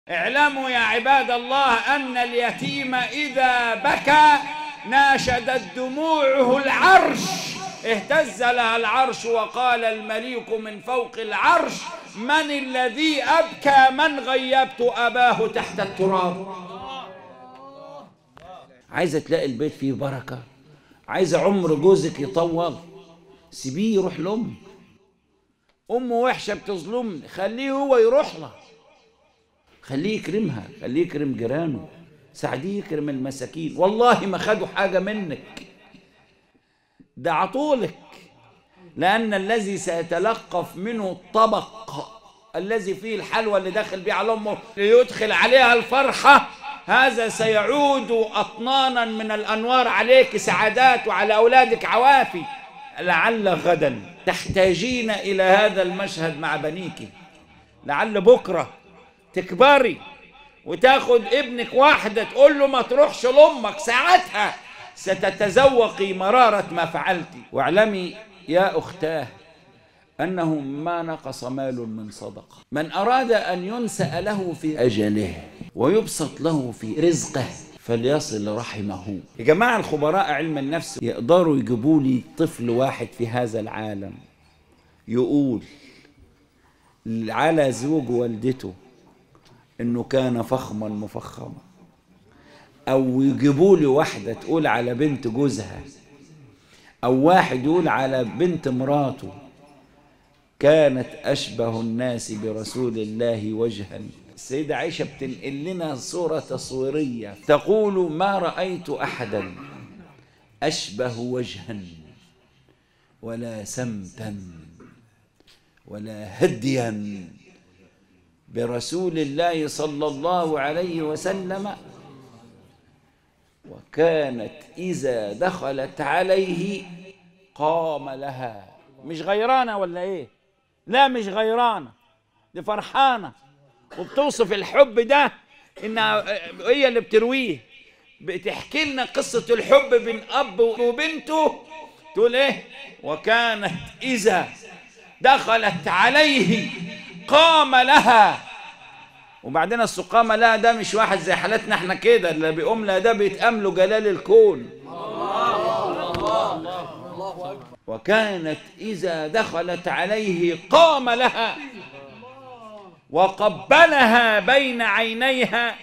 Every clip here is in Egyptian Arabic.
اعلموا يا عباد الله أن اليتيم إذا بكى ناشدت دموعه العرش اهتز لها العرش وقال المليك من فوق العرش من الذي أبكى من غيبت أباه تحت التراب عايزة تلاقي البيت فيه بركة عايزة عمر جوزك يطول سيبيه يروح لأمه أمه وحشة بتظلمني خليه هو يروح لها خليه يكرمها خليه يكرم جيرانه ساعديه يكرم المساكين والله ما خدوا حاجة منك ده عطولك لأن الذي سيتلقف منه الطبق الذي فيه الحلوى اللي داخل بيه على أمه ليدخل عليها الفرحة هذا سيعود أطنانا من الأنوار عليك سعادات وعلى أولادك عوافي لعل غدا تحتاجين إلى هذا المشهد مع بنيك لعل بكرة تكبري وتاخد ابنك واحدة تقول له ما تروحش لأمك ساعتها ستتذوقي مرارة ما فعلت واعلمي يا أختاه أنه ما نقص مال من صدقة من أراد أن ينسأ له في أجله ويبسط له في رزقه فليصل رحمه يا جماعة الخبراء علم النفس يقدروا يجيبوا لي طفل واحد في هذا العالم يقول على زوج والدته انه كان فخما مفخما او يجيبوا لي واحده تقول على بنت جوزها او واحد يقول على بنت مراته كانت اشبه الناس برسول الله وجها السيدة عائشة بتنقل لنا صورة تصويرية تقول ما رأيت أحدا أشبه وجها ولا سمتا ولا هديا برسول الله صلى الله عليه وسلم وكانت إذا دخلت عليه قام لها مش غيرانة ولا إيه لا مش غيرانة دي فرحانة وبتوصف الحب ده إنها هي اللي بترويه بتحكي لنا قصة الحب بين أب وبنته تقول إيه وكانت إذا دخلت عليه قام لها وبعدين السقامة لها ده مش واحد زي حالتنا احنا كده اللي بيقوم لها ده بيتأمله جلال الكون وكانت إذا دخلت عليه قام لها وقبلها بين عينيها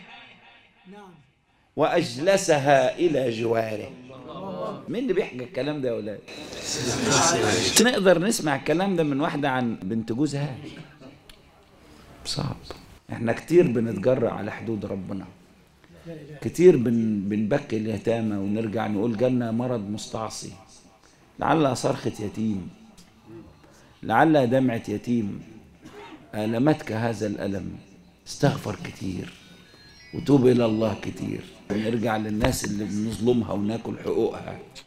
وأجلسها إلى جواره مين اللي بيحكي الكلام ده يا ولاد نقدر نسمع الكلام ده من واحدة عن بنت جوزها صعب احنا كتير بنتجرأ على حدود ربنا كتير بن بنبكي اليتامى ونرجع نقول جالنا مرض مستعصي لعلها صرخة يتيم لعلها دمعة يتيم ألمتك هذا الألم استغفر كتير وتوب إلى الله كتير ونرجع للناس اللي بنظلمها وناكل حقوقها